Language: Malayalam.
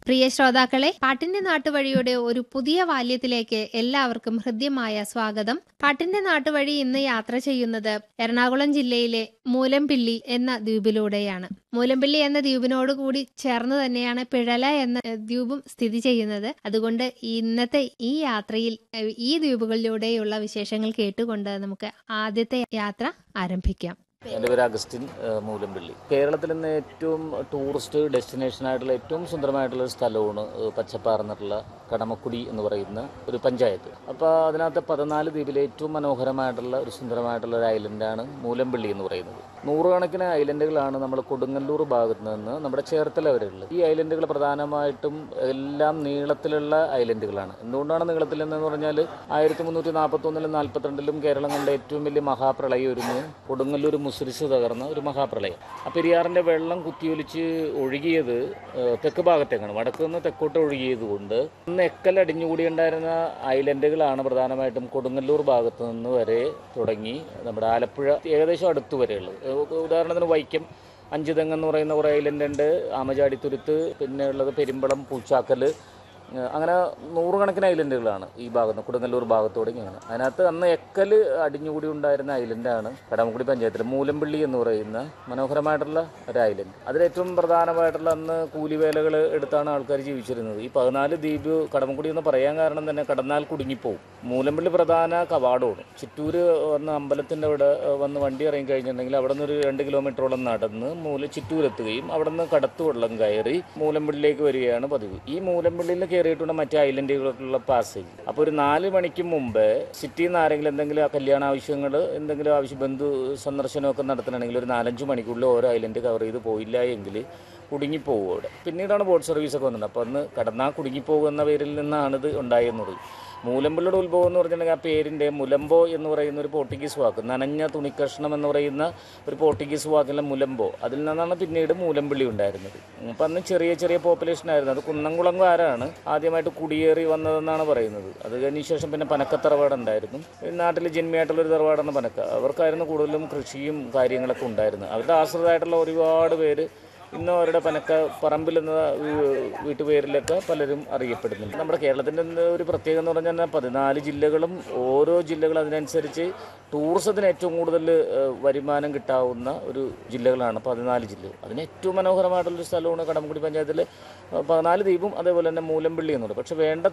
പ്രിയ ശ്രോതാക്കളെ പാട്ടിന്റെ നാട്ടുവഴിയുടെ ഒരു പുതിയ വാല്യത്തിലേക്ക് എല്ലാവർക്കും ഹൃദ്യമായ സ്വാഗതം പാട്ടിന്റെ നാട്ടുവഴി ഇന്ന് യാത്ര ചെയ്യുന്നത് എറണാകുളം ജില്ലയിലെ മൂലംപിള്ളി എന്ന ദ്വീപിലൂടെയാണ് മൂലംപിള്ളി എന്ന ദ്വീപിനോട് കൂടി ചേർന്ന് തന്നെയാണ് പിഴല എന്ന ഏഹ്, ദ്വീപും സ്ഥിതി ചെയ്യുന്നത് അതുകൊണ്ട് ഇന്നത്തെ ഈ യാത്രയിൽ ഏഹ്, ഈ ദ്വീപുകളിലൂടെയുള്ള വിശേഷങ്ങൾ കേട്ടുകൊണ്ട് നമുക്ക് ആദ്യത്തെ യാത്ര ആരംഭിക്കാം എൻ്റെ പേര് അഗസ്റ്റിൻ ഏഹ്, മൂലംപള്ളി കേരളത്തിൽ ഇന്ന് ഏറ്റവും ടൂറിസ്റ്റ് ഡെസ്റ്റിനേഷൻ ആയിട്ടുള്ള ഏറ്റവും സുന്ദരമായിട്ടുള്ള ഒരു സ്ഥലമാണ് ഏഹ്, പച്ചപ്പാർന്നിട്ടുള്ള കടമക്കുടി എന്ന് പറയുന്ന ഒരു പഞ്ചായത്ത് അപ്പോൾ അതിനകത്ത് പതിനാല് ദ്വീപിലെ ഏറ്റവും മനോഹരമായിട്ടുള്ള ഒരു സുന്ദരമായിട്ടുള്ള ഒരു ഐലൻഡാണ് മൂലംപള്ളി എന്ന് പറയുന്നത് നൂറുകണക്കിന് ഐലൻഡുകളാണ് നമ്മൾ കൊടുങ്ങല്ലൂർ ഭാഗത്ത് നിന്ന് നമ്മുടെ ചേർത്തല വരെയുള്ളത് ഈ ഐലൻഡുകൾ പ്രധാനമായിട്ടും എല്ലാം നീളത്തിലുള്ള ഐലൻഡുകളാണ് എന്തുകൊണ്ടാണ് നീളത്തിൽ എന്ന് പറഞ്ഞാൽ ആയിരത്തി മുന്നൂറ്റി നാൽപ്പത്തൊന്നിലും നാൽപ്പത്തിരണ്ടിലും കേരളം കണ്ട ഏറ്റവും വലിയ മഹാപ്രളയം ഒരുന്നു കൊടുങ്ങല്ലൂർ മുസ്രിസ് തകർന്ന ഒരു മഹാപ്രളയം ആ പെരിയാറിൻ്റെ വെള്ളം കുത്തിയൊലിച്ച് ഒഴുകിയത് ഏഹ്, തെക്ക് ഭാഗത്തേക്കാണ് വടക്ക് നിന്ന് തെക്കോട്ട് ഒഴുകിയത് കൊണ്ട് അന്ന് എക്കൽ അടിഞ്ഞുകൂടി ഉണ്ടായിരുന്ന ഐലൻഡുകളാണ് പ്രധാനമായിട്ടും കൊടുങ്ങല്ലൂർ ഭാഗത്ത് നിന്ന് വരെ തുടങ്ങി നമ്മുടെ ആലപ്പുഴ ഏകദേശം അടുത്ത് വരെയുള്ളത് ഏഹ്, ഉദാഹരണത്തിന് വൈക്കം അഞ്ചുതെങ്ങ് എന്ന് പറയുന്ന കുറേ ഐലൻഡ് ഉണ്ട് ആമചാടിത്തുരുത്ത് പിന്നെ ഉള്ളത് പെരുമ്പളം പൂച്ചാക്കൽ ഏഹ് അങ്ങനെ നൂറുകണക്കിന് ഐലൻഡുകളാണ് ഈ ഭാഗത്ത് കൊടുങ്ങല്ലൂർ ഭാഗത്തോടെ ഇങ്ങനെ അതിനകത്ത് അന്ന് എക്കൽ അടിഞ്ഞുകൂടി ഉണ്ടായിരുന്ന ഐലൻഡാണ് കടമക്കുടി പഞ്ചായത്തിൽ മൂലമ്പള്ളി എന്ന് പറയുന്ന മനോഹരമായിട്ടുള്ള ഒരു ഐലൻഡ് അതിലേറ്റവും പ്രധാനമായിട്ടുള്ള അന്ന് കൂലിവേലകൾ എടുത്താണ് ആൾക്കാർ ജീവിച്ചിരുന്നത് ഈ പതിനാല് ദ്വീപ് കടമക്കുടി എന്ന് പറയാൻ കാരണം തന്നെ കടന്നാൽ കുടുങ്ങിപ്പോവും മൂലമ്പള്ളി പ്രധാന കവാടമാണ് ചിറ്റൂര് വന്ന് അമ്പലത്തിൻ്റെ അവിടെ ഏഹ്, വന്ന് വണ്ടി ഇറങ്ങി കഴിഞ്ഞിട്ടുണ്ടെങ്കിൽ അവിടെ നിന്ന് ഒരു രണ്ട് കിലോമീറ്ററോളം നടന്ന് മൂല ചിറ്റൂരെത്തുകയും അവിടെ നിന്ന് കടത്ത് വെള്ളം കയറി മൂലമ്പള്ളിയിലേക്ക് വരികയാണ് പതിവ് ഈ മൂലമ്പള്ളിയിൽ കയറിയിട്ടുള്ള മറ്റ് ഐലൻഡുകളിലുള്ള പാസേജ് അപ്പോൾ ഒരു നാല് മണിക്ക് മുമ്പ് സിറ്റിയിൽ നിന്ന് ആരെങ്കിലും എന്തെങ്കിലും കല്യാണ ആവശ്യങ്ങൾ എന്തെങ്കിലും ആവശ്യം ബന്ധു സന്ദർശനമൊക്കെ നടത്തണമെങ്കിൽ ഒരു നാലഞ്ച് മണിക്കൂറിൽ ഓരോ ഐലൻഡ് കവർ ചെയ്ത് പോയില്ല എങ്കിൽ കുടുങ്ങിപ്പോകും അവിടെ പിന്നീടാണ് ബോട്ട് സർവീസൊക്കെ വന്നത് അപ്പോൾ അന്ന് കടന്നാൽ കുടുങ്ങിപ്പോകുന്ന പേരിൽ നിന്നാണ് ഇത് ഉണ്ടായെന്നത് മൂലമ്പള്ളിയുടെ ഉത്ഭവം എന്ന് പറഞ്ഞിട്ടുണ്ടെങ്കിൽ ആ പേരിൻ്റെ മുലമ്പോ എന്ന് പറയുന്ന ഒരു പോർട്ടുഗീസ് വാക്ക് നനഞ്ഞ തുണിക്കഷ്ണം എന്ന് പറയുന്ന ഒരു പോർട്ടുഗീസ് വാക്കിലെ മുലമ്പോ അതിൽ നിന്നാണ് പിന്നീട് മൂലമ്പള്ളി ഉണ്ടായിരുന്നത് അപ്പം അന്ന് ചെറിയ ചെറിയ പോപ്പുലേഷൻ ആയിരുന്നു അത് കുന്നംകുളങ്കാരാണ് ആദ്യമായിട്ട് കുടിയേറി വന്നതെന്നാണ് പറയുന്നത് അത് കഴിഞ്ഞ ശേഷം പിന്നെ പനക്ക തറവാട് ഉണ്ടായിരുന്നു ഈ നാട്ടിൽ ജന്മിയായിട്ടുള്ള ഒരു തറവാടാണ് പനക്ക അവർക്കായിരുന്നു കൂടുതലും കൃഷിയും കാര്യങ്ങളൊക്കെ ഉണ്ടായിരുന്നത് അവരുടെ ആശ്രിതമായിട്ടുള്ള ഒരുപാട് പേര് ഇന്നും അവരുടെ പനക്ക പറമ്പിൽ എന്ന വീ- വീട്ടുപേരിലൊക്കെ പലരും അറിയപ്പെടുന്നുണ്ട് നമ്മുടെ കേരളത്തിൻ്റെ ഇന്ന് ഒരു പ്രത്യേകത എന്ന് പറഞ്ഞാൽ പതിനാല് ജില്ലകളും ഓരോ ജില്ലകളും അതിനനുസരിച്ച് ടൂറിസത്തിന് ഏറ്റവും കൂടുതൽ ഏഹ്, വരുമാനം കിട്ടാവുന്ന ഒരു ജില്ലകളാണ് പതിനാല് ജില്ലകൾ അതിന് ഏറ്റവും മനോഹരമായിട്ടുള്ളൊരു സ്ഥലമാണ് കടമക്കുടി പഞ്ചായത്തിലെ ഏഹ്, പതിനാല് ദ്വീപും അതേപോലെ തന്നെ മൂലമ്പള്ളി എന്നുള്ളത് പക്ഷേ വേണ്ട